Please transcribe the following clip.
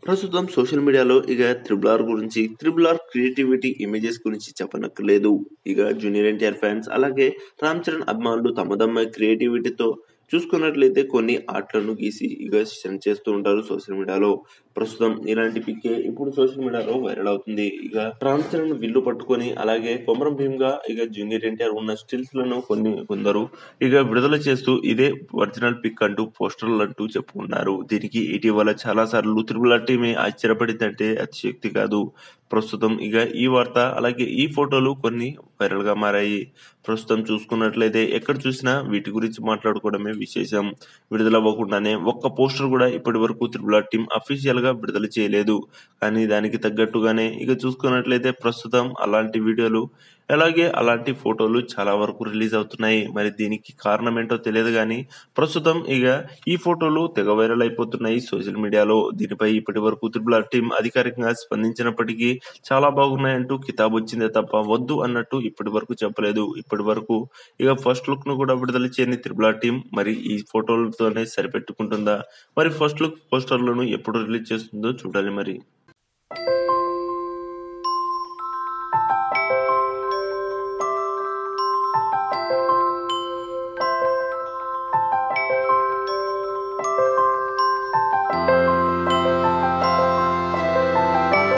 ప్రస్తుతం సోషల్ మీడియాలో ఇక త్రిబుల్ ఆర్ గురించి త్రిబుల్ ఆర్ క్రియేటివిటీ ఇమేజెస్ గురించి చెప్పనక్కర్లేదు ఇక జూనియర్ ఎన్టీఆర్ ఫ్యాన్స్ అలాగే రామ్ చరణ్ అభిమానులు తమదమ్మ క్రియేటివిటీతో చూసుకున్నట్లయితే కొన్ని ఆర్ట్లను గీసి ఇక సెండ్ చేస్తూ ఉంటారు సోషల్ మీడియాలో ప్రస్తుతం ఇలాంటి పిక్కే ఇప్పుడు సోషల్ మీడియాలో వైరల్ అవుతుంది ఇక రామ్ చరణ్ విల్లు పట్టుకొని అలాగే కొమరం భీమ్ గా ఇక జూనియర్ ఎన్టీఆర్ ఉన్న స్టిల్స్ లను కొన్ని కొందరు ఇక విడుదల చేస్తూ ఇదే ఒరిజినల్ పిక్ అంటూ పోస్టర్లు అంటూ చెప్పుకున్నారు దీనికి ఇటీవల చాలా సార్లు త్రిబుల్ టీమే ఆశ్చర్యపడిందంటే అతిశక్తి కాదు ప్రస్తుతం ఇక ఈ వార్త అలాగే ఈ ఫోటోలు కొన్ని వైరల్ గా మారాయి ప్రస్తుతం చూసుకున్నట్లయితే ఎక్కడ చూసినా వీటి గురించి మాట్లాడుకోవడమే విశేషం విడుదలవ్వకుండానే ఒక్క పోస్టర్ కూడా ఇప్పటి వరకు త్రిబుల్ టీం అఫీషియల్ గా విడుదల చేయలేదు కానీ దానికి తగ్గట్టుగానే ఇక చూసుకున్నట్లయితే ప్రస్తుతం అలాంటి వీడియోలు అలాగే అలాంటి ఫోటోలు చాలా వరకు రిలీజ్ అవుతున్నాయి మరి దీనికి కారణం ఏంటో తెలియదు కానీ ప్రస్తుతం ఇక ఈ ఫోటోలు తెగ వైరల్ అయిపోతున్నాయి సోషల్ మీడియాలో దీనిపై ఇప్పటి వరకు త్రిబుల్ ఆర్ టీం అధికారికంగా స్పందించినప్పటికీ చాలా బాగున్నాయంటూ కితాబ్ వచ్చిందే తప్ప వద్దు అన్నట్టు ఇప్పటి వరకు చెప్పలేదు ఇప్పటి వరకు ఇక ఫస్ట్ లుక్ ను కూడా విడుదల చేయని త్రిబుల్ ఆర్ టీం మరి ఈ ఫోటోలతోనే సరిపెట్టుకుంటుందా మరి ఫస్ట్ లుక్ పోస్టర్లను ఎప్పుడు రిలీజ్ చేస్తుందో చూడాలి మరి